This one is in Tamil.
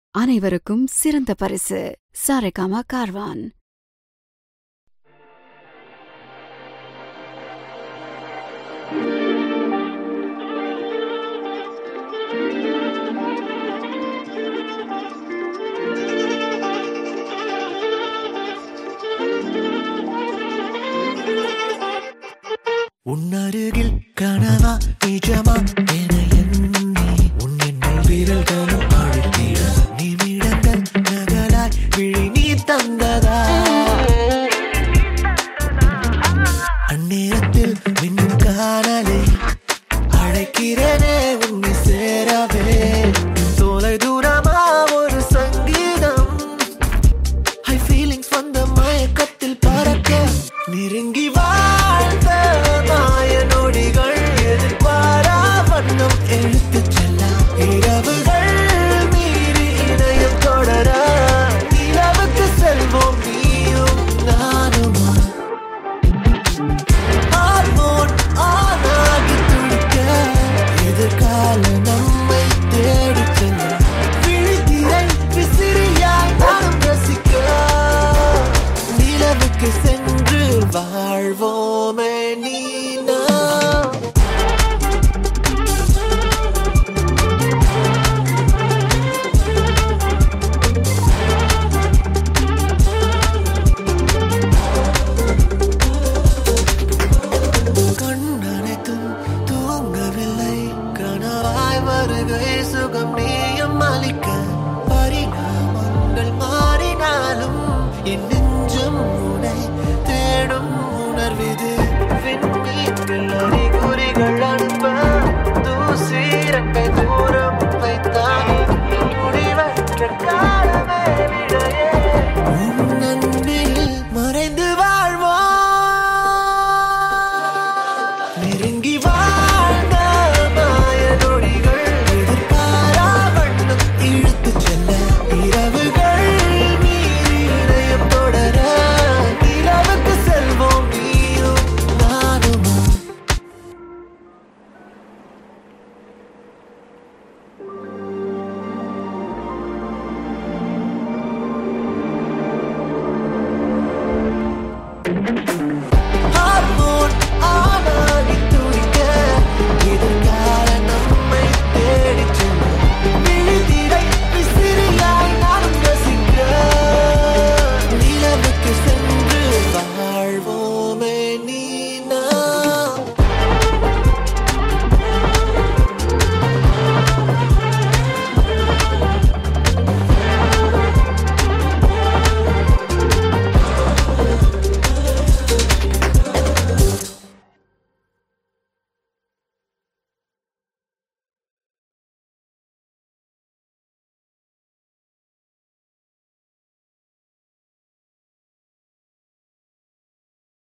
அனைவருக்கும் சிறந்த பரிசு சாரேகாமா கார்வான் உன்னருகில் கனவா நிஜமா என எண்ணி உன் என்னை விரல்களும் அழுத்திட நிமிடங்கள் நகலாய் விழி நீ தந்ததா அந்நேரத்தில் மின்னும் காணலே அழைக்கிறனே உன்னை சேரவே தொலை தூரமா ஒரு சங்கீதம் ஹை ஃபீலிங்ஸ் வந்த மயக்கத்தில் பறக்க நெருங்கி வாழ்ந்த மாய நொடிகள் எதிர்பாரா வண்ணம் எழுத்து செல்ல இரவுகள் மீறி இணையம் தொடர நிலவுக்கு செல்வோம் நீயும் நானுமா ஹார்மோன் ஆனாகி துடிக்க எதிர்கால நம்மை தேடிச் செல்ல விழித்திரை விசிறியாய் நாம் ரசிக்க நிலவுக்கு சென்று வாழ்வோமே நீ நான் கண்ணனைத்தும் தூங்கவில்லை கனவாய் வருகை சுகம் நீயும் அளிக்க பரிணாமங்கள் மாறினாலும் என் நெஞ்சம் உனை தேடும் உணர்விது விண்மீன்கள் அறிகுறிகள் அனுப்ப தூசி ரெண்டை தூரம் வைத்தான் முடிவற்ற கால